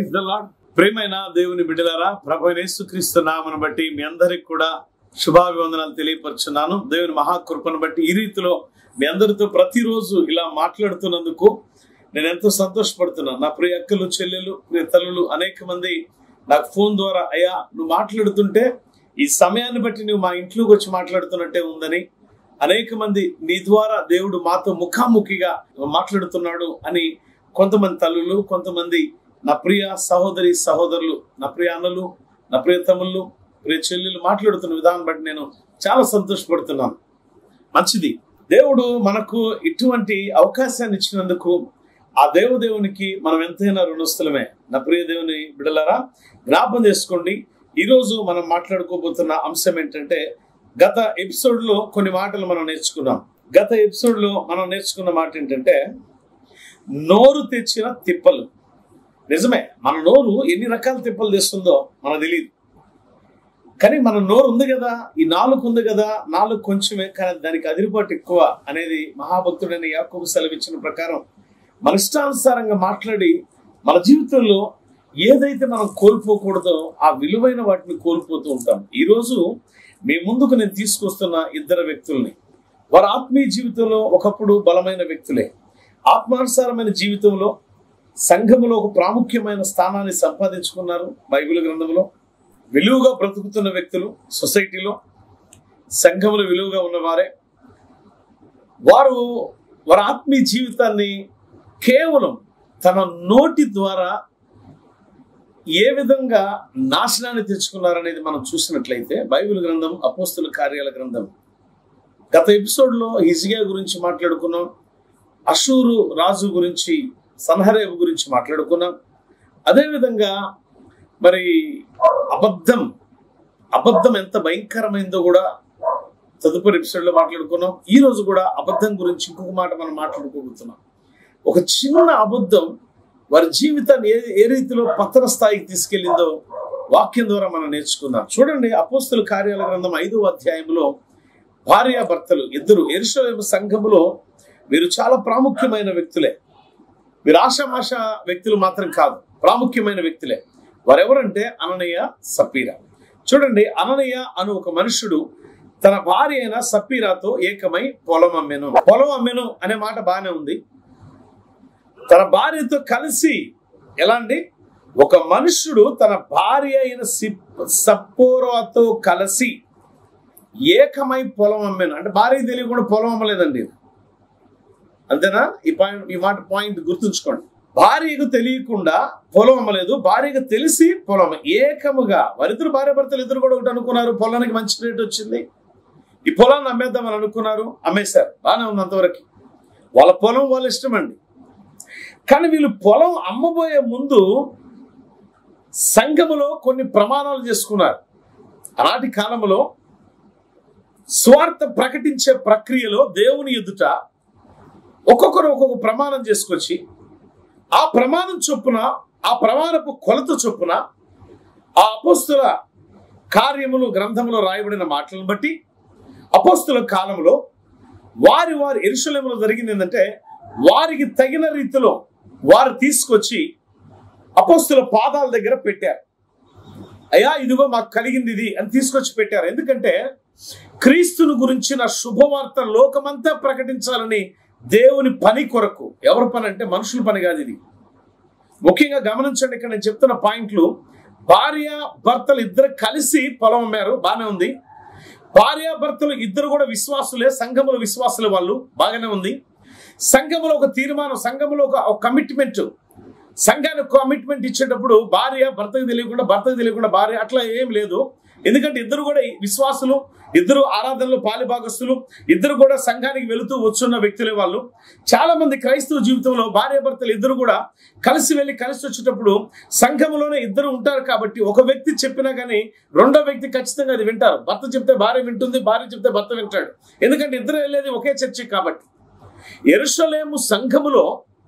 praise the lord ప్రేమైన దేవుని బిడ్డలారా ప్రభు యేసుక్రీస్తు నామను బట్టి మీ అందరికి కూడా శుభాభివందనాలు తెలియపరుచున్నాను దేవుని మహాకృపను బట్టి ఈ రీతిలో మీ అందరితో ప్రతిరోజు ఇలా మాట్లాడుతున్నందుకు నేను ఎంతో సంతోషపడుతున్నాను నా ప్రియ అక్కలు చెల్లెలు ప్రియ తల్లులు అనేక మంది నాకు ఫోన్ ద్వారా అయ్యా నువ్వు మాట్లాడుతుంటే ఈ సమయాన్ని బట్టి నువ్వు మా ఇంట్లోకి వచ్చి మాట్లాడుతున్నట్టే ఉందని అనేక మంది నీ ద్వారా దేవుడు మాతో ముఖాముఖిగా మాట్లాడుతున్నాడు అని కొంతమంది తల్లులు కొంతమంది నా ప్రియ సహోదరి సహోదరులు నా ప్రియ అన్నలు నా ప్రియ తమ్ముళ్ళు ప్రియ చెల్లెలు మాట్లాడుతున్న విధానం బట్టి నేను చాలా సంతోషపడుతున్నాను మంచిది దేవుడు మనకు ఇటువంటి అవకాశాన్ని ఇచ్చినందుకు ఆ దేవదేవునికి మనం ఎంతైనా రుణస్థలమే నా ప్రియ దేవుని బిడలారా జ్ఞాపం చేసుకోండి ఈరోజు మనం మాట్లాడుకోబోతున్న అంశం ఏంటంటే గత ఎపిసోడ్ లో కొన్ని మాటలు మనం నేర్చుకున్నాం గత ఎపిసోడ్ లో మనం నేర్చుకున్న మాట ఏంటంటే నోరు తెచ్చిన తిప్పలు నిజమే మన నోరు ఎన్ని రకాల తిప్పలు తెస్తుందో మనకు తెలియదు కానీ మన నోరు ఉంది కదా ఈ నాలుగు ఉంది కదా నాలుగు కొంచెమే కానీ దానికి అదిరిపాటు ఎక్కువ అనేది మహాభక్తుడైన యాకోబు సెలవిచ్చిన ప్రకారం మన ఇష్టానుసారంగా మాట్లాడి మన జీవితంలో ఏదైతే మనం కోల్పోకూడదో ఆ విలువైన వాటిని కోల్పోతూ ఉంటాం ఈరోజు మీ ముందుకు నేను తీసుకొస్తున్న ఇద్దరు వ్యక్తుల్ని వారి ఆత్మీయ జీవితంలో ఒకప్పుడు బలమైన వ్యక్తులే ఆత్మానుసారమైన జీవితంలో సంఘములో ఒక ప్రాముఖ్యమైన స్థానాన్ని సంపాదించుకున్నారు బైబిల్ గ్రంథంలో విలువగా బ్రతుకుతున్న వ్యక్తులు సొసైటీలో సంఘములో విలువగా ఉన్నవారే వారు వారి ఆత్మీయ జీవితాన్ని కేవలం తన నోటి ద్వారా ఏ విధంగా నాశనాన్ని తెచ్చుకున్నారనేది మనం చూసినట్లయితే బైబిల్ గ్రంథం అపోస్తుల కార్యాల గ్రంథం గత ఎపిసోడ్లో హిజియా గురించి మాట్లాడుకున్నాం అషూరు రాజు గురించి సన్హరేబు గురించి మాట్లాడుకున్నాం అదేవిధంగా మరి అబద్ధం అబద్ధం ఎంత భయంకరమైందో కూడా తదుపరి ఎపిసోడ్లో మాట్లాడుకున్నాం ఈ రోజు కూడా అబద్ధం గురించి ఇంకొక మాట మనం మాట్లాడుకోబోతున్నాం ఒక చిన్న అబద్ధం వారి జీవితాన్ని ఏ ఏ రీతిలో పతన స్థాయికి తీసుకెళ్లిందో వాక్యం ద్వారా మనం నేర్చుకుందాం చూడండి అపోస్తుల కార్యాల గ్రంథం ఐదో అధ్యాయంలో భార్యాభర్తలు ఇద్దరు ఎరుషలేము సంఘములో వీరు చాలా ప్రాముఖ్యమైన వ్యక్తులే వీరు ఆషామాష వ్యక్తులు మాత్రం కాదు ప్రాముఖ్యమైన వ్యక్తులే వారెవరంటే అననయ్య సపీరా చూడండి అననయ్య అను ఒక మనుషుడు తన భార్య అయిన సపీరాతో ఏకమై పొలం అమ్మెను పొలం అమ్మెను అనే మాట బాగానే ఉంది తన భార్యతో కలిసి ఎలా అండి ఒక మనుషుడు తన భార్య అయిన సప్పోరాతో కలిసి ఏకమై పొలం అమ్మాను అంటే భార్య తెలియకుండా పొలం అమ్మలేదండి అంతేనా ఈ పాయింట్ ఈ మాట పాయింట్ గుర్తుంచుకోండి భార్యకు తెలియకుండా పొలం అమ్మలేదు భార్యకు తెలిసి పొలం ఏకముగా వారిద్దరు భార్య భర్తలు ఇద్దరు కూడా ఒకటి అనుకున్నారు పొలానికి మంచి రేట్ వచ్చింది ఈ పొలాన్ని అమ్మేద్దామని అనుకున్నారు అమ్మేశారు బాగానే ఉంది అంతవరకు వాళ్ళ పొలం వాళ్ళ ఇష్టం అండి కానీ వీళ్ళు పొలం అమ్మబోయే ముందు సంఘములో కొన్ని ప్రమాణాలు చేసుకున్నారు ఆనాటి కాలంలో స్వార్థ ప్రకటించే ప్రక్రియలో దేవుని ఎదుట ఒక్కొక్కరు ఒక్కొక్క ప్రమాణం చేసుకొచ్చి ఆ ప్రమాణం చొప్పున ఆ ప్రమాణపు కొలత చొప్పున ఆ అపోస్తుల కార్యములు గ్రంథములో రాయబడిన మాటలను బట్టి అపోస్తుల కాలంలో వారి వారి ఎరుశలేములో జరిగింది ఏంటంటే వారికి తగిన రీతిలో వారు తీసుకొచ్చి అపోస్తుల పాదాల దగ్గర పెట్టారు అయ్యా ఇదిగో మాకు కలిగింది ఇది అని తీసుకొచ్చి పెట్టారు ఎందుకంటే క్రీస్తును గురించిన శుభవార్త లోకమంతా ప్రకటించాలని దేవుని పని కొరకు ఎవరి పని అంటే మనుషుల పని కాదు ఇది ముఖ్యంగా గమనించండి ఇక్కడ నేను చెప్తున్న పాయింట్లు భార్య భర్తలు ఇద్దరు కలిసి పొలం అమ్మారు బాగానే ఉంది భార్య భర్తలు ఇద్దరు కూడా విశ్వాసులే సంఘముల విశ్వాసులే వాళ్ళు బాగానే ఉంది సంఘములో ఒక తీర్మానం సంఘములో ఒక కమిట్మెంట్ సంఘానికి కమిట్మెంట్ ఇచ్చేటప్పుడు భార్య భర్తకు తెలియకుండా భర్తకు తెలియకుండా భార్య అట్లా ఏం లేదు ఎందుకంటే ఇద్దరు కూడా విశ్వాసులు ఇద్దరు ఆరాధనలు పాలిభాగస్తులు ఇద్దరు కూడా సంఘానికి వెళుతూ వచ్చున్న వ్యక్తులే వాళ్ళు చాలా మంది క్రైస్తవ జీవితంలో భార్య భర్తలు ఇద్దరు కూడా కలిసి వెళ్ళి కలిసి వచ్చేటప్పుడు సంఘంలోనే ఇద్దరు ఉంటారు కాబట్టి ఒక వ్యక్తి చెప్పినా కానీ రెండో వ్యక్తి ఖచ్చితంగా అది వింటారు భర్త చెప్తే భార్య వింటుంది భార్య చెప్తే భర్త వింటాడు ఎందుకంటే ఇద్దరు వెళ్ళేది ఒకే చర్చి కాబట్టి ఎరుషలేము సంఘములో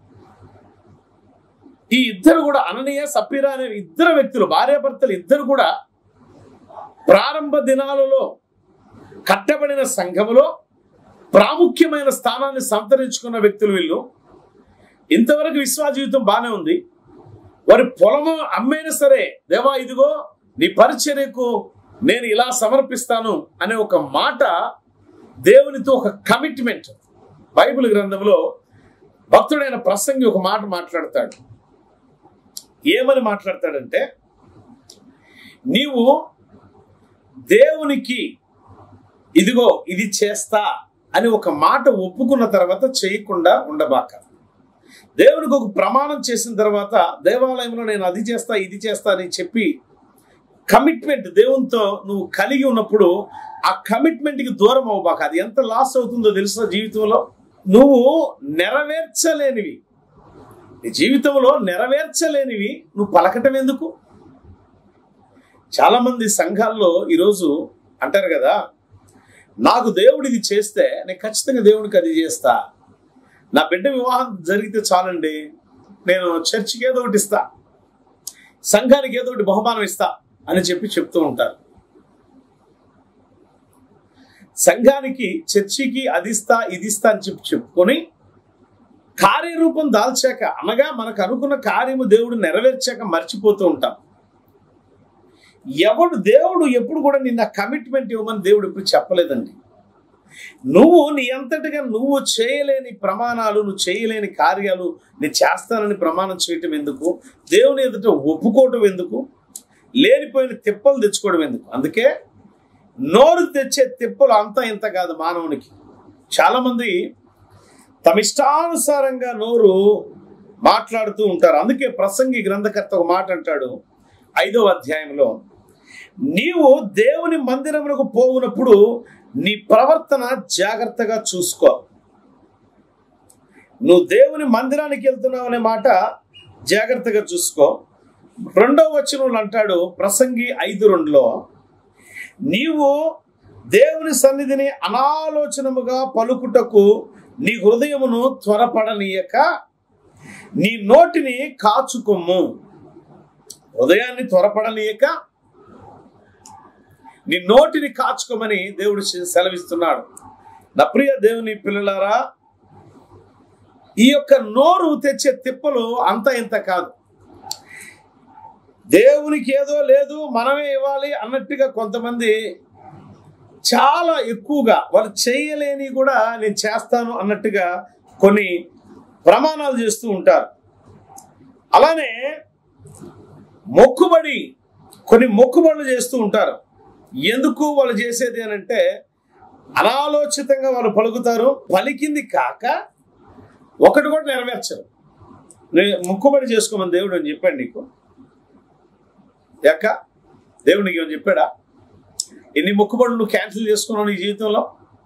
ఈ ఇద్దరు కూడా అననీయ సపీరా అనే ఇద్దరు వ్యక్తులు భార్యాభర్తలు ఇద్దరు కూడా ప్రారంభ దినాలలో కట్టబడిన సంఘములో ప్రాముఖ్యమైన స్థానాన్ని సంతరించుకున్న వ్యక్తులు వీళ్ళు ఇంతవరకు విశ్వాస జీవితం బాగానే ఉంది వారి పొలము అమ్మైనా సరే దేవా ఇదిగో నీ పరిచర్యకు నేను ఇలా సమర్పిస్తాను అనే ఒక మాట దేవునితో ఒక కమిట్మెంట్ బైబిల్ గ్రంథంలో భక్తుడైన ప్రసంగి ఒక మాట మాట్లాడతాడు ఏమని మాట్లాడతాడంటే నీవు దేవునికి ఇదిగో ఇది చేస్తా అని ఒక మాట ఒప్పుకున్న తర్వాత చేయకుండా ఉండబాక దేవునికి ఒక ప్రమాణం చేసిన తర్వాత దేవాలయంలో నేను అది చేస్తా ఇది చేస్తా అని చెప్పి కమిట్మెంట్ దేవునితో నువ్వు కలిగి ఉన్నప్పుడు ఆ కమిట్మెంట్కి దూరం అవ్వబాక అది ఎంత లాస్ అవుతుందో తెలుసా జీవితంలో నువ్వు నెరవేర్చలేనివి నీ జీవితంలో నెరవేర్చలేనివి నువ్వు పలకటం ఎందుకు చాలా మంది సంఘాల్లో ఈరోజు అంటారు కదా నాకు దేవుడు ఇది చేస్తే నేను ఖచ్చితంగా దేవుడికి అది చేస్తా నా బిడ్డ వివాహం జరిగితే చాలండి నేను చర్చికి ఏదో ఒకటి ఇస్తా సంఘానికి ఏదో ఒకటి బహుమానం ఇస్తా అని చెప్పి చెప్తూ ఉంటారు సంఘానికి చర్చికి అదిస్తా ఇదిస్తా అని చెప్పి చెప్పుకొని కార్యరూపం దాల్చాక అనగా మనకు అనుకున్న కార్యము దేవుడు నెరవేర్చాక మర్చిపోతూ ఉంటాం ఎవడు దేవుడు ఎప్పుడు కూడా నిన్న కమిట్మెంట్ ఇవ్వమని దేవుడు ఎప్పుడు చెప్పలేదండి నువ్వు నీ అంతటిగా నువ్వు చేయలేని ప్రమాణాలు నువ్వు చేయలేని కార్యాలు నేను చేస్తానని ప్రమాణం చేయటం ఎందుకు దేవుని ఎదుట ఒప్పుకోవటం ఎందుకు లేనిపోయిన తిప్పలు తెచ్చుకోవడం ఎందుకు అందుకే నోరు తెచ్చే తిప్పలు అంతా ఇంత కాదు మానవునికి చాలా మంది తమ ఇష్టానుసారంగా నోరు మాట్లాడుతూ ఉంటారు అందుకే ప్రసంగి గ్రంథకర్త ఒక మాట అంటాడు ఐదవ అధ్యాయంలో నీవు దేవుని మందిరమునకు పోవునప్పుడు నీ ప్రవర్తన జాగ్రత్తగా చూసుకో నువ్వు దేవుని మందిరానికి వెళ్తున్నావు అనే మాట జాగ్రత్తగా చూసుకో రెండవ వచనంలో అంటాడు ప్రసంగి ఐదు రెండులో నీవు దేవుని సన్నిధిని అనాలోచనముగా పలుకుటకు నీ హృదయమును త్వరపడనీయక నీ నోటిని కాచుకొమ్ము హృదయాన్ని త్వరపడనీయక నీ నోటిని కాచుకోమని దేవుడు సెలవిస్తున్నాడు నా ప్రియ దేవుని పిల్లలారా ఈ యొక్క నోరు తెచ్చే తిప్పలు అంత ఇంత కాదు దేవునికి ఏదో లేదు మనమే ఇవ్వాలి అన్నట్టుగా కొంతమంది చాలా ఎక్కువగా వాళ్ళు చేయలేని కూడా నేను చేస్తాను అన్నట్టుగా కొన్ని ప్రమాణాలు చేస్తూ ఉంటారు అలానే మొక్కుబడి కొన్ని మొక్కుబడులు చేస్తూ ఉంటారు ఎందుకు వాళ్ళు చేసేది అని అంటే అనాలోచితంగా వాళ్ళు పలుకుతారు పలికింది కాక ఒకటి కూడా నెరవేర్చరు నే- మొక్కుబడి చేసుకోమని దేవుడు అని చెప్పాడు నీకు ఎక్క దేవుడు నీకు ఏమని చెప్పాడా ఎన్ని మొక్కుబడులు నువ్వు క్యాన్సిల్ చేసుకున్నావు నీ జీవితంలో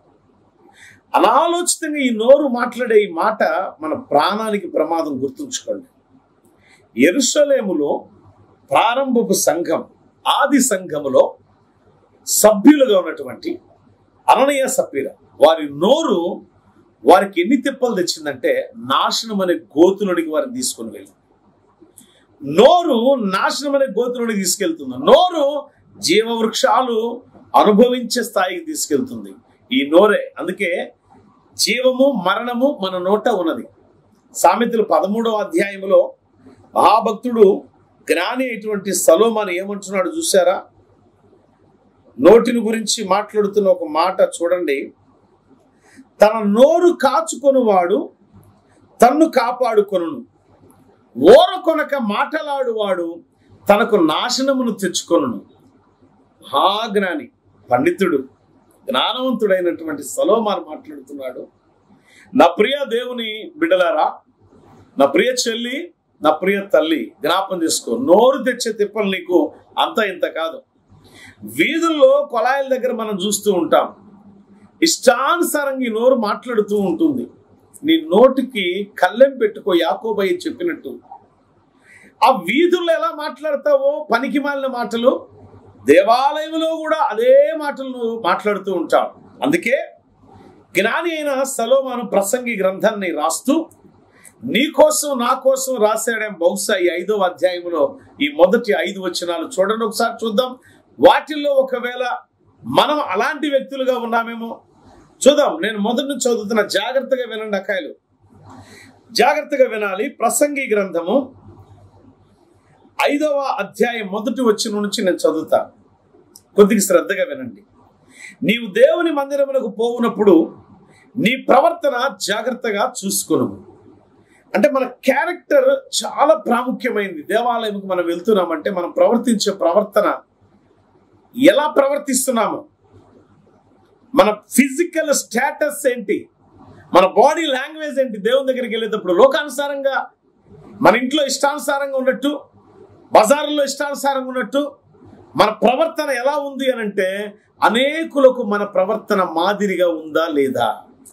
అనాలోచితంగా ఈ నోరు మాట్లాడే ఈ మాట మన ప్రాణానికి ప్రమాదం గుర్తుంచుకోండి ఎరుసలేములో ప్రారంభపు సంఘం ఆది సంఘములో సభ్యులుగా ఉన్నటువంటి అననీయ సభ్యుల వారి నోరు వారికి ఎన్ని తిప్పలు తెచ్చిందంటే నాశనం అనే గోతులోనికి వారిని తీసుకొని వెళ్ళింది నోరు నాశనం అనే గోతులోనికి తీసుకెళ్తుంది నోరు జీవవృక్షాలు అనుభవించే స్థాయికి తీసుకెళ్తుంది ఈ నోరే అందుకే జీవము మరణము మన నోట ఉన్నది సామెతలు పదమూడవ అధ్యాయంలో మహాభక్తుడు జ్ఞాని అయినటువంటి సలోమాన్ ఏమంటున్నాడు చూసారా నోటిని గురించి మాట్లాడుతున్న ఒక మాట చూడండి తన నోరు కాచుకొనువాడు తన్ను కాపాడుకొనును ఓర కొనక మాటలాడువాడు తనకు నాశనమును తెచ్చుకొనును మహాజ్ఞాని పండితుడు జ్ఞానవంతుడైనటువంటి సలోమాన్ మాట్లాడుతున్నాడు నా ప్రియ దేవుని బిడ్డలారా నా ప్రియ చెల్లి నా ప్రియ తల్లి జ్ఞాపం చేసుకో నోరు తెచ్చే తిప్పలు నీకు అంత ఇంత కాదు వీధుల్లో కొలాయిల దగ్గర మనం చూస్తూ ఉంటాం ఇష్టానుసారంగా ఈ నోరు మాట్లాడుతూ ఉంటుంది నీ నోటికి కళ్ళెం పెట్టుకో యాకోబయ్య చెప్పినట్టు ఆ వీధుల్లో ఎలా మాట్లాడతావో పనికి మాలిన మాటలు దేవాలయంలో కూడా అదే మాటలు నువ్వు మాట్లాడుతూ ఉంటావు అందుకే జ్ఞాని అయిన సలోమాను ప్రసంగి గ్రంథాన్ని రాస్తూ నీ కోసం నా కోసం రాశాడే బహుశా ఈ ఐదో అధ్యాయంలో ఈ మొదటి ఐదు వచనాలు చూడండి ఒకసారి చూద్దాం వాటిల్లో ఒకవేళ మనం అలాంటి వ్యక్తులుగా ఉన్నామేమో చూద్దాం నేను మొదటి నుంచి చదువుతున్న జాగ్రత్తగా వినండి అక్కాయలు జాగ్రత్తగా వినాలి ప్రసంగి గ్రంథము ఐదవ అధ్యాయం మొదటి వచ్చిన నుంచి నేను చదువుతా కొద్దిగా శ్రద్ధగా వినండి నీవు దేవుని మందిరములకు పోవునప్పుడు నీ ప్రవర్తన జాగ్రత్తగా చూసుకును అంటే మన క్యారెక్టర్ చాలా ప్రాముఖ్యమైంది దేవాలయంకి మనం వెళ్తున్నామంటే మనం ప్రవర్తించే ప్రవర్తన ఎలా ప్రవర్తిస్తున్నాము మన ఫిజికల్ స్టేటస్ ఏంటి మన బాడీ లాంగ్వేజ్ ఏంటి దేవుని దగ్గరికి వెళ్ళేటప్పుడు లోకానుసారంగా మన ఇంట్లో ఇష్టానుసారంగా ఉన్నట్టు బజారులో ఇష్టానుసారంగా ఉన్నట్టు మన ప్రవర్తన ఎలా ఉంది అని అంటే అనేకులకు మన ప్రవర్తన మాదిరిగా ఉందా లేదా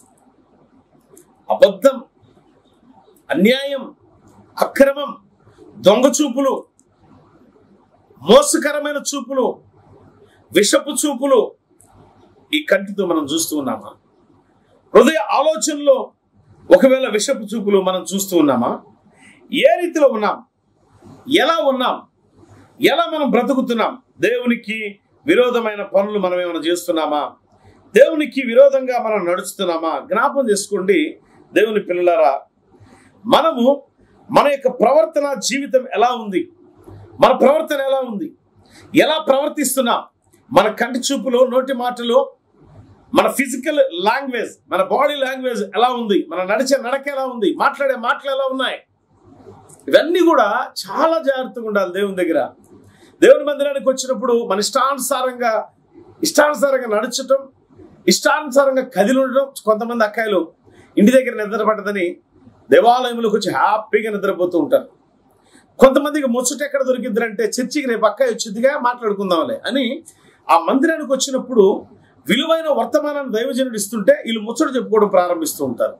అబద్ధం అన్యాయం అక్రమం దొంగ చూపులు మోసకరమైన చూపులు విషపు చూపులు ఈ కంటితో మనం చూస్తూ ఉన్నామా హృదయ ఆలోచనలో ఒకవేళ విషపు చూపులు మనం చూస్తూ ఉన్నామా ఏ రీతిలో ఉన్నాం ఎలా ఉన్నాం ఎలా మనం బ్రతుకుతున్నాం దేవునికి విరోధమైన పనులు మనం ఏమైనా చేస్తున్నామా దేవునికి విరోధంగా మనం నడుస్తున్నామా జ్ఞాపం చేసుకోండి దేవుని పిల్లలారా మనము మన యొక్క ప్రవర్తన జీవితం ఎలా ఉంది మన ప్రవర్తన ఎలా ఉంది ఎలా ప్రవర్తిస్తున్నాం మన కంటి చూపులో నోటి మాటలో మన ఫిజికల్ లాంగ్వేజ్ మన బాడీ లాంగ్వేజ్ ఎలా ఉంది మన నడిచే నడక ఎలా ఉంది మాట్లాడే మాటలు ఎలా ఉన్నాయి ఇవన్నీ కూడా చాలా జాగ్రత్తగా ఉండాలి దేవుని దగ్గర దేవుని మందిరానికి వచ్చినప్పుడు మన ఇష్టానుసారంగా ఇష్టానుసారంగా నడచటం ఇష్టానుసారంగా కదిలి ఉండడం కొంతమంది అక్కాయలు ఇంటి దగ్గర నిద్ర పట్టదని దేవాలయంలోకి వచ్చి హ్యాపీగా నిద్రపోతూ ఉంటారు కొంతమందికి ముచ్చట ఎక్కడ దొరికిద్దరంటే చర్చికి రేపు అక్కాయి వచ్చిందిగా మాట్లాడుకుందాంలే అని ఆ మందిరానికి వచ్చినప్పుడు విలువైన వర్తమానాన్ని దైవజనుడు ఇస్తుంటే వీళ్ళు ముచ్చట చెప్పుకోవడం ప్రారంభిస్తూ ఉంటారు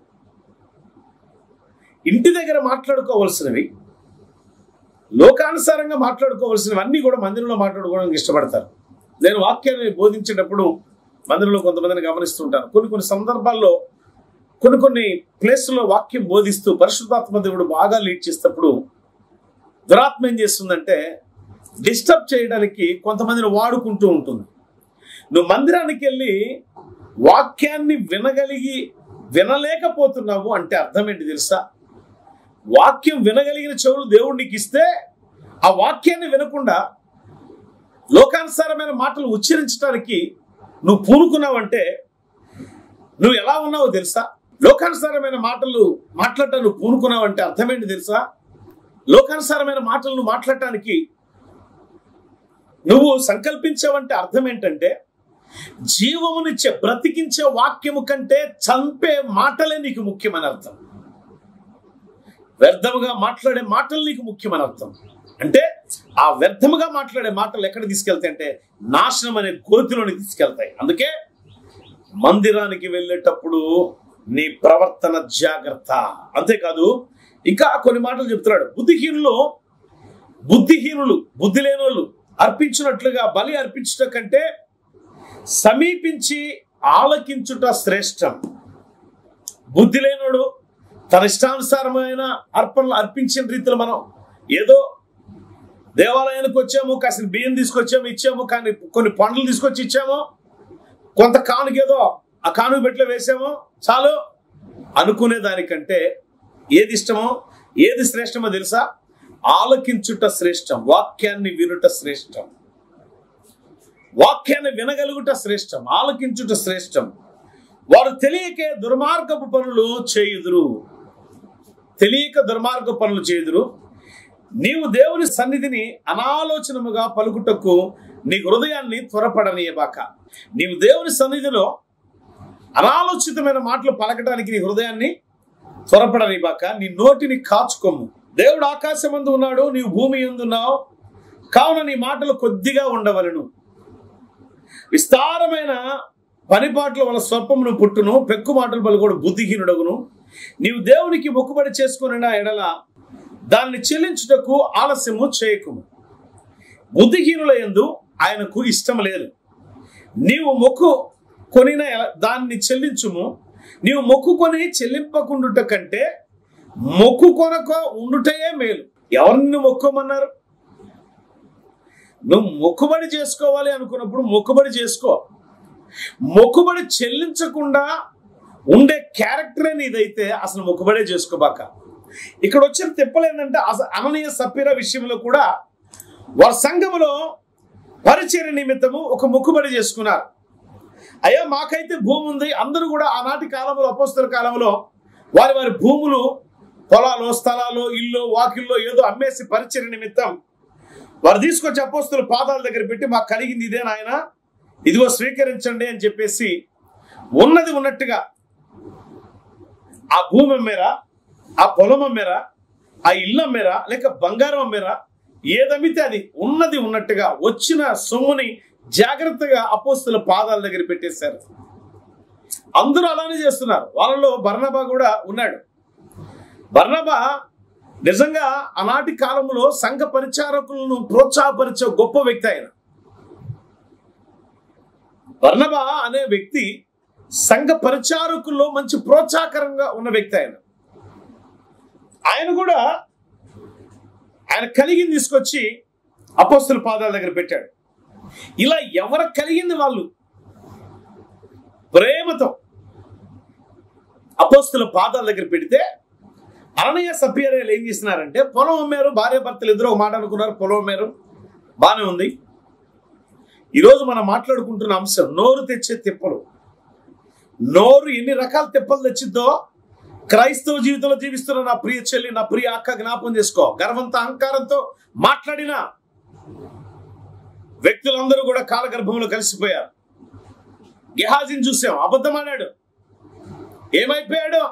ఇంటి దగ్గర మాట్లాడుకోవలసినవి లోకానుసారంగా మాట్లాడుకోవలసినవి అన్నీ కూడా మందిరంలో మాట్లాడుకోవడానికి ఇష్టపడతారు నేను వాక్యాన్ని బోధించేటప్పుడు మందిరంలో కొంతమందిని గమనిస్తుంటాను కొన్ని కొన్ని సందర్భాల్లో కొన్ని కొన్ని ప్లేస్లో వాక్యం బోధిస్తూ పరిశుద్ధాత్మ దేవుడు బాగా లీడ్ చేసేటప్పుడు దురాత్మ ఏం చేస్తుందంటే డిస్టర్బ్ చేయడానికి కొంతమందిని వాడుకుంటూ ఉంటుంది నువ్వు మందిరానికి వెళ్ళి వాక్యాన్ని వినగలిగి వినలేకపోతున్నావు అంటే అర్థం ఏంటి తెలుసా వాక్యం వినగలిగిన చెవులు దేవుడు నీకు ఇస్తే ఆ వాక్యాన్ని వినకుండా లోకానుసారమైన మాటలు ఉచ్చరించడానికి నువ్వు పూనుకున్నావంటే నువ్వు ఎలా ఉన్నావో తెలుసా లోకానుసారమైన మాటలు మాట్లాడటం నువ్వు పూనుకున్నావంటే అర్థమేంటి తెలుసా లోకానుసారమైన మాటలు నువ్వు మాట్లాడటానికి నువ్వు సంకల్పించావంటే అర్థం ఏంటంటే జీవమునిచ్చే బ్రతికించే వాక్యము కంటే చంపే మాటలే నీకు ముఖ్యమని అర్థం వ్యర్థముగా మాట్లాడే మాటలు నీకు ముఖ్యమని అర్థం అంటే ఆ వ్యర్థముగా మాట్లాడే మాటలు ఎక్కడ తీసుకెళ్తాయి అంటే నాశనం అనే కోతిలోని తీసుకెళ్తాయి అందుకే మందిరానికి వెళ్ళేటప్పుడు నీ ప్రవర్తన జాగ్రత్త అంతేకాదు ఇంకా కొన్ని మాటలు చెప్తున్నాడు బుద్ధిహీనులు బుద్ధిహీనులు బుద్ధి లేనోళ్ళు అర్పించినట్లుగా బలి అర్పించుట కంటే సమీపించి ఆలకించుట శ్రేష్టం బుద్ధి లేనోడు తన ఇష్టానుసారమైన అర్పణలు అర్పించిన రీతిలో మనం ఏదో దేవాలయానికి వచ్చాము కాసిన బియ్యం తీసుకొచ్చాము ఇచ్చాము కానీ కొన్ని పండ్లు తీసుకొచ్చి ఇచ్చాము కొంత కానుక ఏదో ఆ కానుక పెట్లో వేసాము చాలు అనుకునే దానికంటే ఏది ఇష్టమో ఏది శ్రేష్టమో తెలుసా ఆలకించుట శ్రేష్టం వాక్యాన్ని వినుట శ్రేష్టం వాక్యాన్ని వినగలుగుట శ్రేష్టం ఆలకించుట శ్రేష్టం వారు తెలియకే దుర్మార్గపు పనులు చేయుదురు తెలియక దుర్మార్గ పనులు చేయుదురు నీవు దేవుని సన్నిధిని అనాలోచనముగా పలుకుటకు నీ హృదయాన్ని త్వరపడనీయబాక నీవు దేవుని సన్నిధిలో అనాలోచితమైన మాటలు పలకడానికి నీ హృదయాన్ని త్వరపడనివ్వక నీ నోటిని కాచుకోము దేవుడు ఆకాశమందు ఉన్నాడు నీవు భూమి ఎందున్నావు కావున నీ మాటలు కొద్దిగా ఉండవలను విస్తారమైన పనిపాట్ల వల్ల స్వల్పమును పుట్టును పెక్కు మాటలు పలుకోడు బుద్ధిహీనుడగును నీవు దేవునికి మొక్కుబడి చేసుకుని ఎడల దాన్ని చెల్లించుటకు ఆలస్యము చేయకుము బుద్ధిహీనుల ఎందు ఆయనకు ఇష్టం లేదు నీవు మొక్కు కొనిన దాన్ని చెల్లించుము నీవు మొక్కుకొని చెల్లింపకుండుట కంటే మొక్కు కొనక ఉండుటయే మేలు ఎవరిని నువ్వు మొక్కోమన్నారు నువ్వు మొక్కుబడి చేసుకోవాలి అనుకున్నప్పుడు మొక్కుబడి చేసుకో మొక్కుబడి చెల్లించకుండా ఉండే క్యారెక్టరే నీదైతే అసలు మొక్కుబడే చేసుకోబాక ఇక్కడ వచ్చిన తిప్పలేందంటే అసలు అననీయ సప్పిర విషయంలో కూడా వారి సంఘములో పరిచయ నిమిత్తము ఒక మొక్కుబడి చేసుకున్నారు అయ్యా మాకైతే భూమి ఉంది అందరూ కూడా ఆనాటి కాలంలో అపోస్తుల కాలంలో వారి వారి భూములు పొలాలు స్థలాలు ఇల్లు వాకిల్లో ఏదో అమ్మేసి పరిచయ నిమిత్తం వారు తీసుకొచ్చి అపోస్తుల పాదాల దగ్గర పెట్టి మాకు కలిగింది ఇదే నాయన ఇదిగో స్వీకరించండి అని చెప్పేసి ఉన్నది ఉన్నట్టుగా ఆ భూమి అమ్మేరా ఆ పొలం అమ్మేరా ఆ ఇల్లు అమ్మేరా లేక బంగారం అమ్మేరా ఏదమ్మితే అది ఉన్నది ఉన్నట్టుగా వచ్చిన సొమ్ముని జాగ్రత్తగా అపోస్తుల పాదాల దగ్గర పెట్టేశారు అందరూ అలానే చేస్తున్నారు వాళ్ళలో బర్ణబా కూడా ఉన్నాడు బర్ణబా నిజంగా ఆనాటి కాలంలో సంఘ పరిచారకులను ప్రోత్సాహపరిచే గొప్ప వ్యక్తి ఆయన బర్ణబా అనే వ్యక్తి సంఘ పరిచారకుల్లో మంచి ప్రోత్సాహకరంగా ఉన్న వ్యక్తి ఆయన ఆయన కూడా ఆయన కలిగింది తీసుకొచ్చి అపోస్తుల పాదాల దగ్గర పెట్టాడు ఇలా ఎవరు కలిగింది వాళ్ళు ప్రేమతో అపోస్తుల పాదాల దగ్గర పెడితే అననయ్య సభ్యులు ఏం చేస్తున్నారంటే పొలం అమ్మారు భార్య భర్తలు ఇద్దరు ఒక మాట అనుకున్నారు పొలం అమ్మారు బాగానే ఉంది ఈరోజు మనం మాట్లాడుకుంటున్న అంశం నోరు తెచ్చే తిప్పలు నోరు ఎన్ని రకాల తిప్పలు తెచ్చిద్దో క్రైస్తవ జీవితంలో జీవిస్తున్న నా ప్రియ చెల్లి నా ప్రియ అక్క జ్ఞాపం చేసుకో గర్వంతో అహంకారంతో మాట్లాడిన వ్యక్తులందరూ కూడా కాలగర్భంలో కలిసిపోయారు గెహాజిని చూసాం అబద్ధమాడాడు ఏమైపోయాడు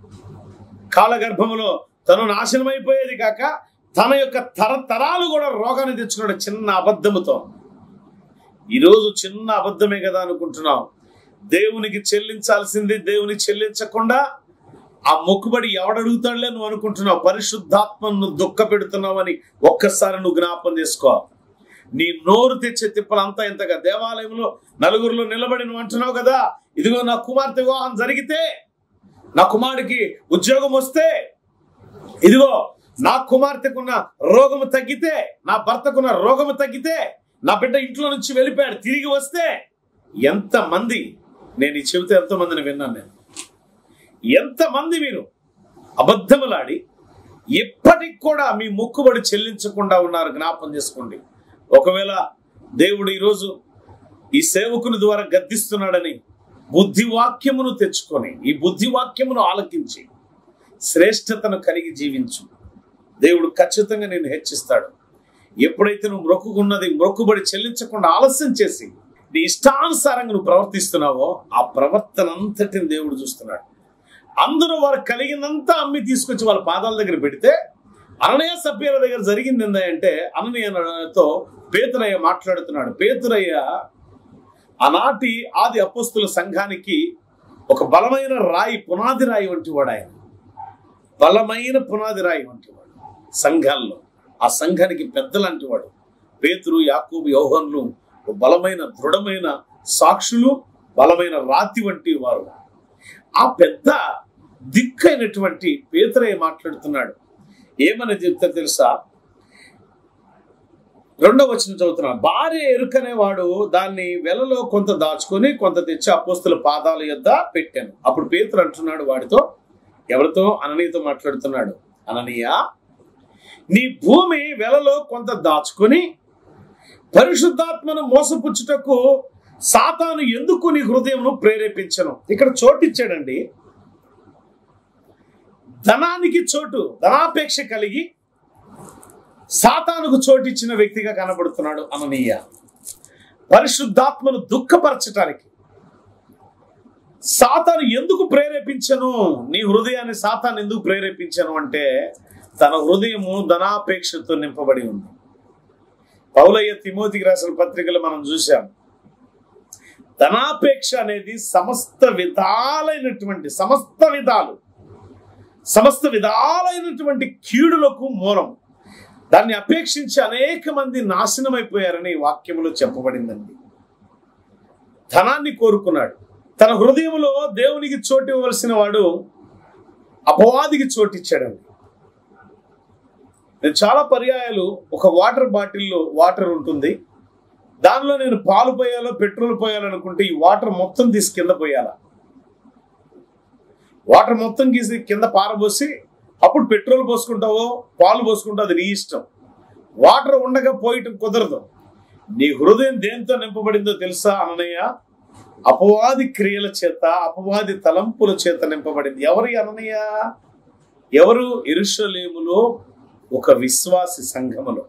కాలగర్భంలో తను నాశనం అయిపోయేది కాక తన యొక్క తరతరాలు కూడా రోగాన్ని తెచ్చుకున్నాడు చిన్న అబద్ధముతో ఈరోజు చిన్న అబద్ధమే కదా అనుకుంటున్నాం దేవునికి చెల్లించాల్సింది దేవుని చెల్లించకుండా ఆ మొక్కుబడి ఎవడడుగుతాడులే నువ్వు అనుకుంటున్నావు పరిశుద్ధాత్మను దుఃఖ పెడుతున్నావు అని ఒక్కసారి నువ్వు జ్ఞాపం చేసుకో నీ నోరు తెచ్చే తిప్పలంతా ఇంతగా దేవాలయంలో నలుగురిలో నిలబడి నువ్వు అంటున్నావు కదా ఇదిగో నా కుమార్తె వివాహం జరిగితే నా కుమారుడికి ఉద్యోగం వస్తే ఇదిగో నా కుమార్తెకున్న రోగము తగ్గితే నా భర్తకున్న రోగము తగ్గితే నా బిడ్డ ఇంట్లో నుంచి వెళ్ళిపోయాడు తిరిగి వస్తే ఎంతమంది నేను ఈ చెబితే ఎంతో మందిని విన్నాను నేను ఎంతమంది మీరు అబద్ధములాడి ఇప్పటికి కూడా మీ మొక్కుబడి చెల్లించకుండా ఉన్నారు జ్ఞాపం చేసుకోండి ఒకవేళ దేవుడు ఈరోజు ఈ సేవకుని ద్వారా గద్దిస్తున్నాడని బుద్ధి వాక్యమును తెచ్చుకొని ఈ బుద్ధి వాక్యమును ఆలకించి శ్రేష్టతను కలిగి జీవించు దేవుడు ఖచ్చితంగా నేను హెచ్చిస్తాడు ఎప్పుడైతే నువ్వు మొక్కుకున్నది మొక్కుబడి చెల్లించకుండా ఆలస్యం చేసి నీ ఇష్టానుసారంగా నువ్వు ప్రవర్తిస్తున్నావో ఆ ప్రవర్తన అంతటిని దేవుడు చూస్తున్నాడు అందరూ వారు కలిగిందంతా అమ్మి తీసుకొచ్చి వాళ్ళ పాదాల దగ్గర పెడితే అననయ సభ్యుల దగ్గర జరిగింది ఏంటంటే అననయతో పేతురయ్య మాట్లాడుతున్నాడు పేతురయ్య ఆనాటి ఆది అపోస్తుల సంఘానికి ఒక బలమైన రాయి పునాది రాయి వంటి వాడు ఆయన బలమైన పునాది రాయి వంటి వాడు సంఘాల్లో ఆ సంఘానికి పెద్దలాంటి వాడు పేతురు యాకూబు యోహన్లు ఒక బలమైన దృఢమైన సాక్షులు బలమైన రాతి వంటి వారు ఆ పెద్ద దిక్కైనటువంటి పేతురయ్య మాట్లాడుతున్నాడు ఏమని చెప్తే తెలుసా రెండవ వచ్చిన చదువుతున్నాను భార్య ఎరుకనేవాడు దాన్ని వెలలో కొంత దాచుకొని కొంత తెచ్చి అపోస్తుల పాదాల యొద్ద పెట్టాను అప్పుడు పేతురు అంటున్నాడు వాడితో ఎవరితో అననీయతో మాట్లాడుతున్నాడు అననీయ నీ భూమి వెలలో కొంత దాచుకొని పరిశుద్ధాత్మను మోసపుచ్చుటకు సాతాను ఎందుకు నీ హృదయమును ప్రేరేపించను ఇక్కడ చోటిచ్చాడండి ధనానికి చోటు ధనాపేక్ష కలిగి సాతానుకు చోటిచ్చిన వ్యక్తిగా కనబడుతున్నాడు అననీయ పరిశుద్ధాత్మను దుఃఖపరచటానికి సాతాను ఎందుకు ప్రేరేపించను నీ హృదయాన్ని సాతాను ఎందుకు ప్రేరేపించను అంటే తన హృదయము ధనాపేక్షతో నింపబడి ఉంది పౌలయ్య తిమోతికి రాసిన పత్రికలు మనం చూసాం ధనాపేక్ష అనేది సమస్త విధాలైనటువంటి సమస్త విధాలు సమస్త విధాలైనటువంటి కీడులకు మూలం దాన్ని అపేక్షించి అనేక మంది నాశనమైపోయారని వాక్యములో చెప్పబడిందండి ధనాన్ని కోరుకున్నాడు తన హృదయంలో దేవునికి చోటు ఇవ్వవలసిన వాడు అపవాదికి చోటిచ్చాడండి నేను చాలా పర్యాయాలు ఒక వాటర్ బాటిల్లో వాటర్ ఉంటుంది దానిలో నేను పాలు పోయాలో పెట్రోల్ పోయాలనుకుంటే ఈ వాటర్ మొత్తం తీసి కింద పోయాలా వాటర్ మొత్తం గీసి కింద పారబోసి అప్పుడు పెట్రోల్ పోసుకుంటావో పాలు పోసుకుంటావు అది నీ ఇష్టం వాటర్ ఉండగా పోయటం కుదరదు నీ హృదయం దేంతో నింపబడిందో తెలుసా అననయ్య అపవాది క్రియల చేత అపవాది తలంపుల చేత నింపబడింది ఎవరి అననయ్య ఎవరు ఇరుషలేములో ఒక విశ్వాసి సంఘములో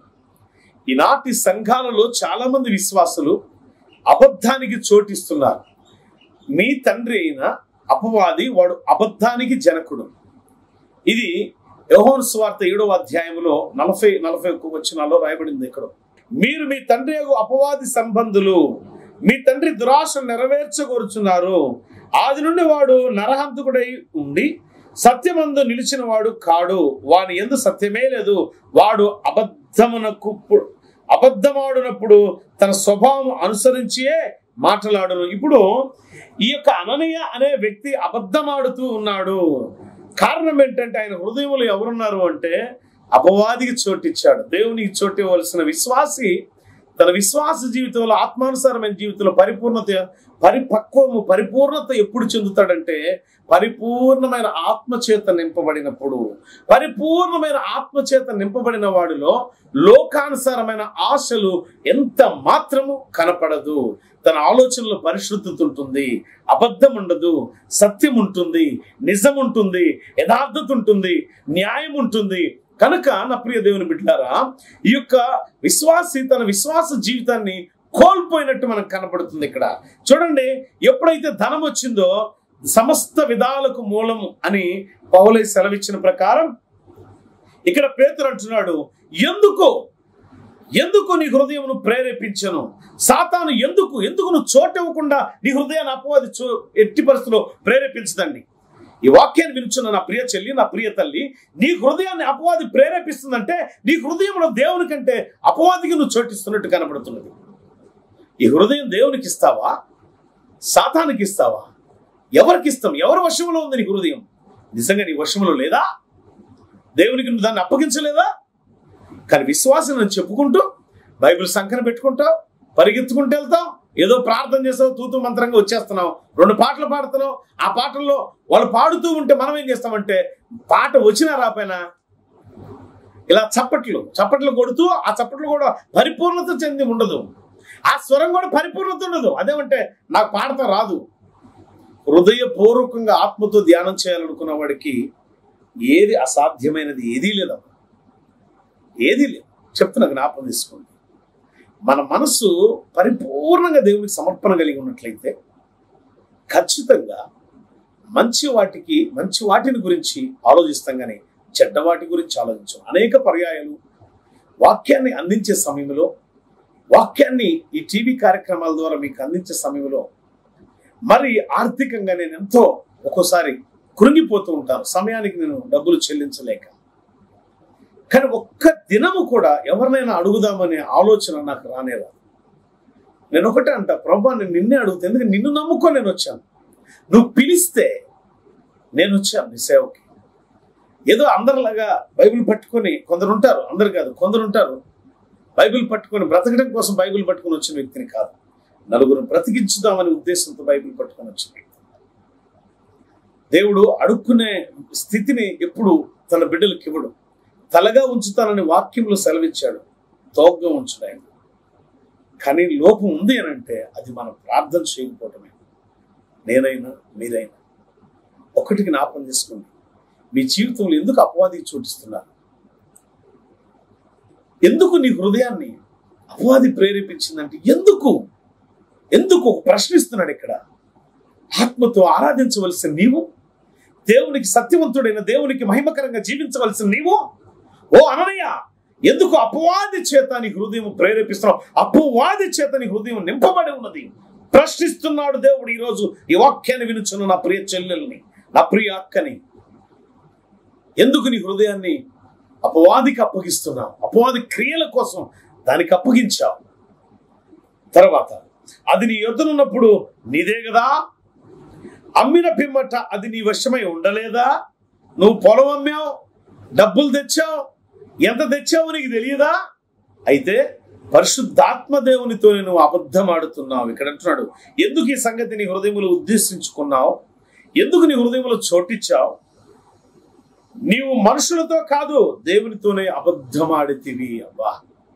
ఈనాటి సంఘాలలో చాలా మంది విశ్వాసులు అబద్ధానికి చోటిస్తున్నారు మీ తండ్రి అయిన అపవాది వాడు అబద్ధానికి జనకుడు ఇది యోహోన్ స్వార్థ ఏడవ అధ్యాయంలో నలభై నలభై ఒక్క వచనాల్లో రాయబడింది ఇక్కడ మీరు మీ తండ్రి యొక్క అపవాది సంబంధులు మీ తండ్రి దురాశ నెరవేర్చగోరుచున్నారు ఆది నుండి వాడు నరహంతకుడై ఉండి సత్యమందు నిలిచిన వాడు కాడు వాని ఎందు సత్యమే లేదు వాడు అబద్ధమునకు పు- అబద్ధమాడినప్పుడు తన స్వభావం అనుసరించియే మాట్లాడును ఇప్పుడు ఈ యొక్క అననీయ అనే వ్యక్తి అబద్ధమాడుతూ ఉన్నాడు కారణం ఏంటంటే ఆయన హృదయంలో ఎవరున్నారు అంటే అపవాదికి చోటిచ్చాడు దేవునికి చోటు ఇవ్వవలసిన విశ్వాసి తన విశ్వాస జీవితంలో ఆత్మానుసారమైన జీవితంలో పరిపూర్ణత పరిపక్వము పరిపూర్ణత ఎప్పుడు చెందుతాడంటే పరిపూర్ణమైన ఆత్మచేత నింపబడినప్పుడు పరిపూర్ణమైన ఆత్మచేత నింపబడిన వాడిలో లోకానుసారమైన ఆశలు ఎంత మాత్రము కనపడదు తన ఆలోచనలో పరిశుద్ధత ఉంటుంది అబద్ధం ఉండదు సత్యం ఉంటుంది నిజం ఉంటుంది యథార్థత ఉంటుంది న్యాయం ఉంటుంది కనుక నా ప్రియ దేవుని బిడ్డారా ఈ యొక్క విశ్వాసి తన విశ్వాస జీవితాన్ని కోల్పోయినట్టు మనకు కనపడుతుంది ఇక్కడ చూడండి ఎప్పుడైతే ధనం వచ్చిందో సమస్త విధాలకు మూలము అని పౌలై సెలవిచ్చిన ప్రకారం ఇక్కడ పేతురు అంటున్నాడు ఎందుకు ఎందుకు నీ హృదయమును ప్రేరేపించను సాతాను ఎందుకు ఎందుకు నువ్వు చోటివ్వకుండా నీ హృదయాన్ని అపవాది చో ఎట్టి పరిస్థితిలో ప్రేరేపించదండి ఈ వాక్యాన్ని వినుచున్న నా ప్రియ చెల్లి నా ప్రియ తల్లి నీ హృదయాన్ని అపవాది ప్రేరేపిస్తుందంటే నీ హృదయంలో దేవుని కంటే అపవాదికి నువ్వు చోటిస్తున్నట్టు కనబడుతున్నది ఈ హృదయం దేవునికి ఇస్తావా సాతానికి ఇస్తావా ఎవరికి ఇస్తాం ఎవరి వశంలో ఉంది నీ హృదయం నిజంగా నీ వశంలో లేదా దేవునికి నువ్వు దాన్ని అప్పగించలేదా కానీ విశ్వాసం నేను చెప్పుకుంటూ బైబిల్ సంఖ్యను పెట్టుకుంటావు పరిగెత్తుకుంటూ వెళ్తావు ఏదో ప్రార్థన చేస్తావు తూతు మంత్రంగా వచ్చేస్తున్నావు రెండు పాటలు పాడుతున్నావు ఆ పాటల్లో వాళ్ళు పాడుతూ ఉంటే మనం ఏం చేస్తామంటే పాట వచ్చినా రాపోయినా ఇలా చప్పట్లు చప్పట్లు కొడుతూ ఆ చప్పట్లు కూడా పరిపూర్ణత చెంది ఉండదు ఆ స్వరం కూడా పరిపూర్ణత ఉండదు అదేమంటే నాకు పాడతాం రాదు హృదయపూర్వకంగా ఆత్మతో ధ్యానం చేయాలనుకున్న వాడికి ఏది అసాధ్యమైనది ఏదీ లేదు ఏదీ లేదు చెప్తున్నా జ్ఞాపకం తీసుకోండి మన మనస్సు పరిపూర్ణంగా దేవునికి సమర్పణ కలిగి ఉన్నట్లయితే ఖచ్చితంగా మంచి వాటికి మంచి వాటిని గురించి ఆలోచిస్తాం కానీ చెడ్డ వాటి గురించి ఆలోచించాం అనేక పర్యాయాలు వాక్యాన్ని అందించే సమయంలో వాక్యాన్ని ఈ టీవీ కార్యక్రమాల ద్వారా మీకు అందించే సమయంలో మరి ఆర్థికంగా నేను ఎంతో ఒక్కోసారి కృంగిపోతూ ఉంటాను సమయానికి నేను డబ్బులు చెల్లించలేక కానీ ఒక్క దినము కూడా ఎవరినైనా అడుగుదామనే ఆలోచన నాకు రానేరాదు నేను ఒకటే అంట ప్రభా నేను నిన్నే అడుగుతా ఎందుకంటే నిన్ను నమ్ముకొని నేను వచ్చాను నువ్వు పిలిస్తే నేను వచ్చాను నీ సేవకి ఏదో అందరిలాగా బైబిల్ పట్టుకొని కొందరు ఉంటారు అందరు కాదు కొందరు ఉంటారు బైబిల్ పట్టుకొని బ్రతకడం కోసం బైబిల్ పట్టుకొని వచ్చిన వ్యక్తిని కాదు నలుగురు బ్రతికించుదామనే ఉద్దేశంతో బైబిల్ పట్టుకొని వచ్చిన వ్యక్తి దేవుడు అడుక్కునే స్థితిని ఎప్పుడు తన బిడ్డలకు ఇవ్వడు తలగా ఉంచుతానని వాక్యంలో సెలవిచ్చాడు తోగ్గా ఉంచుడు ఆయన కానీ లోపం ఉంది అని అంటే అది మనం ప్రార్థన చేయకపోవటమే నేనైనా మీరైనా ఒకటికి జ్ఞాపం చేసుకోండి మీ జీవితంలో ఎందుకు అపవాదికి చోటిస్తున్నారు ఎందుకు నీ హృదయాన్ని అపవాది ప్రేరేపించిందంటే ఎందుకు ఎందుకు ఒక ప్రశ్నిస్తున్నాడు ఇక్కడ ఆత్మతో ఆరాధించవలసిన నీవు దేవునికి సత్యవంతుడైన దేవునికి మహిమకరంగా జీవించవలసిన నీవు ఓ అననయ్య ఎందుకు అపవాది చేత నీ హృదయం ప్రేరేపిస్తున్నావు అపవాది చేత నీ హృదయం నింపబడి ఉన్నది ప్రశ్నిస్తున్నాడు దేవుడు ఈరోజు ఈ వాక్యాన్ని వినుచున్న నా ప్రియ చెల్లెల్ని నా ప్రియ అక్కని ఎందుకు నీ హృదయాన్ని అపవాదికి అప్పగిస్తున్నావు అపవాది క్రియల కోసం దానికి అప్పగించావు తర్వాత అది నీ యొద్దనున్నప్పుడు నీదే కదా అమ్మిన పిమ్మట అది నీ వశమై ఉండలేదా నువ్వు పొలం అమ్మావు డబ్బులు తెచ్చావు ఎంత తెచ్చావు నీకు తెలియదా అయితే పరిశుద్ధాత్మ దేవునితో నువ్వు అబద్ధం ఆడుతున్నావు ఇక్కడ అంటున్నాడు ఎందుకు ఈ సంగతి నీ హృదయములు ఉద్దేశించుకున్నావు ఎందుకు నీ హృదయములో చోటిచ్చావు నీవు మనుషులతో కాదు దేవునితోనే అబద్ధం ఆడితివి అబ్బా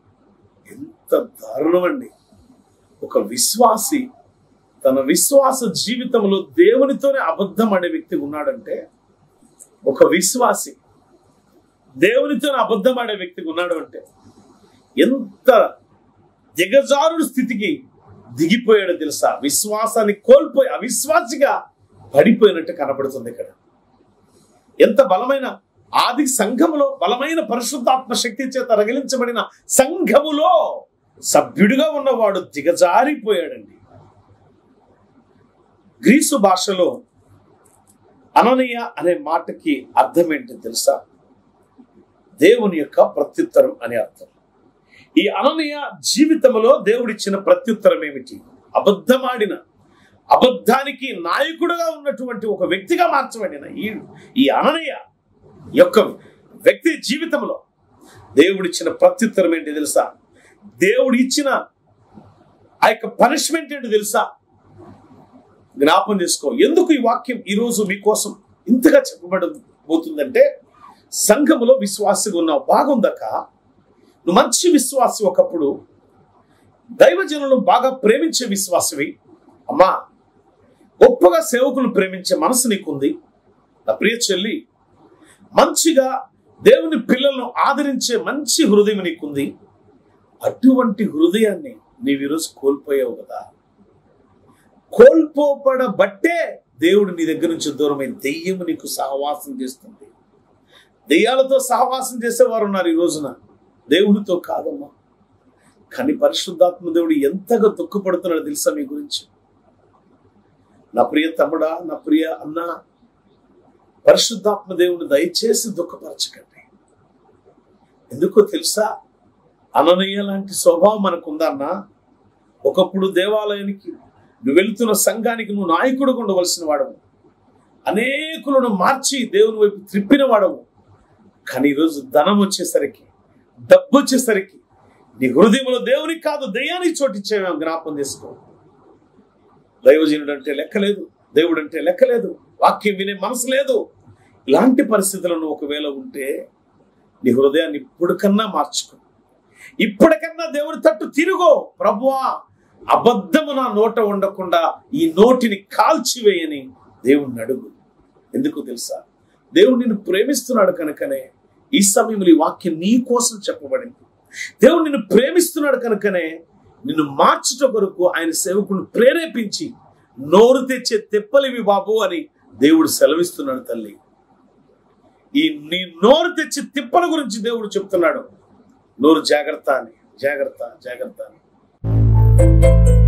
ఎంత దారుణం అండి ఒక విశ్వాసి తన విశ్వాస జీవితంలో దేవునితోనే అబద్ధం ఆడే వ్యక్తి ఉన్నాడంటే ఒక విశ్వాసి దేవునితోనే అబద్ధం ఆడే వ్యక్తికి ఉన్నాడు అంటే ఎంత దిగజారుడు స్థితికి దిగిపోయాడో తెలుసా విశ్వాసాన్ని కోల్పోయి అవిశ్వాసిగా పడిపోయినట్టు కనబడుతుంది ఇక్కడ ఎంత బలమైన ఆది సంఘములో బలమైన పరిశుద్ధాత్మ శక్తి చేత రగిలించబడిన సంఘములో సభ్యుడిగా ఉన్నవాడు దిగజారిపోయాడండి గ్రీసు భాషలో అననీయ అనే మాటకి అర్థం ఏంటో తెలుసా దేవుని యొక్క ప్రత్యుత్తరం అనే అర్థం ఈ అననీయ జీవితంలో దేవుడిచ్చిన ప్రత్యుత్తరం ఏమిటి అబద్ధమాడిన అబద్ధానికి నాయకుడుగా ఉన్నటువంటి ఒక వ్యక్తిగా మార్చబడిన ఈ ఈ అననీయ యొక్క వ్యక్తి జీవితంలో దేవుడిచ్చిన ప్రత్యుత్తరం ఏంటి తెలుసా దేవుడు ఇచ్చిన ఆ యొక్క పనిష్మెంట్ ఏంటి తెలుసా జ్ఞాపం చేసుకో ఎందుకు ఈ వాక్యం ఈరోజు మీకోసం ఇంతగా చెప్పబడబోతుందంటే సంఘములో విశ్వాసగా ఉన్నావు బాగుందక నువ్వు మంచి విశ్వాసి ఒకప్పుడు దైవజనులను బాగా ప్రేమించే విశ్వాసవి అమ్మా గొప్పగా సేవకులను ప్రేమించే మనసు నీకుంది నా ప్రియ చెల్లి మంచిగా దేవుని పిల్లలను ఆదరించే మంచి హృదయం నీకుంది అటువంటి హృదయాన్ని నీవు ఈరోజు కోల్పోయావు కదా కోల్పోబడబట్టే దేవుడు నీ దగ్గర నుంచి దూరమైన దెయ్యము నీకు సహవాసం చేస్తుంది దెయ్యాలతో సహవాసం చేసేవారు ఉన్నారు ఈ రోజున దేవుడితో కాదమ్మా కానీ పరిశుద్ధాత్మ దేవుడు ఎంతగా దుఃఖపడుతున్నాడు తెలుసా మీ గురించి నా ప్రియ తమ్ముడా నా ప్రియ అన్న పరిశుద్ధాత్మ దేవుని దయచేసి దుఃఖపరచకండి ఎందుకో తెలుసా అననీయ లాంటి స్వభావం మనకుందా అన్నా ఒకప్పుడు దేవాలయానికి నువ్వు వెళుతున్న సంఘానికి నువ్వు నాయకుడు ఉండవలసిన వాడవు అనేకులను మార్చి దేవుని వైపు త్రిప్పిన వాడవు కానీ ఈరోజు ధనం వచ్చేసరికి డబ్బు వచ్చేసరికి నీ హృదయంలో దేవునికి కాదు దయ్యానికి చోటిచ్చేమో జ్ఞాపం చేసుకో దైవజనుడు అంటే లెక్కలేదు దేవుడు అంటే లెక్కలేదు వాక్యం వినే మనసు లేదు ఇలాంటి పరిస్థితులను ఒకవేళ ఉంటే నీ హృదయాన్ని ఇప్పటికన్నా మార్చుకో ఇప్పటికన్నా దేవుని తట్టు తిరుగో ప్రభువా అబద్ధము నా నోట ఉండకుండా ఈ నోటిని కాల్చివేయని దేవుణ్ణి అడుగు ఎందుకు తెలుసా దేవుడు నిన్ను ప్రేమిస్తున్నాడు కనుకనే ఈ సమయంలో ఈ వాక్యం నీ కోసం చెప్పబడింది దేవుడు నిన్ను ప్రేమిస్తున్నాడు కనుకనే నిన్ను మార్చుట కొరకు ఆయన సేవకుని ప్రేరేపించి నోరు తెచ్చే తెప్పలివి బాబు అని దేవుడు సెలవిస్తున్నాడు తల్లి ఈ నీ నోరు తెచ్చి తిప్పల గురించి దేవుడు చెప్తున్నాడు నోరు జాగ్రత్త అని జాగ్రత్త జాగ్రత్త అని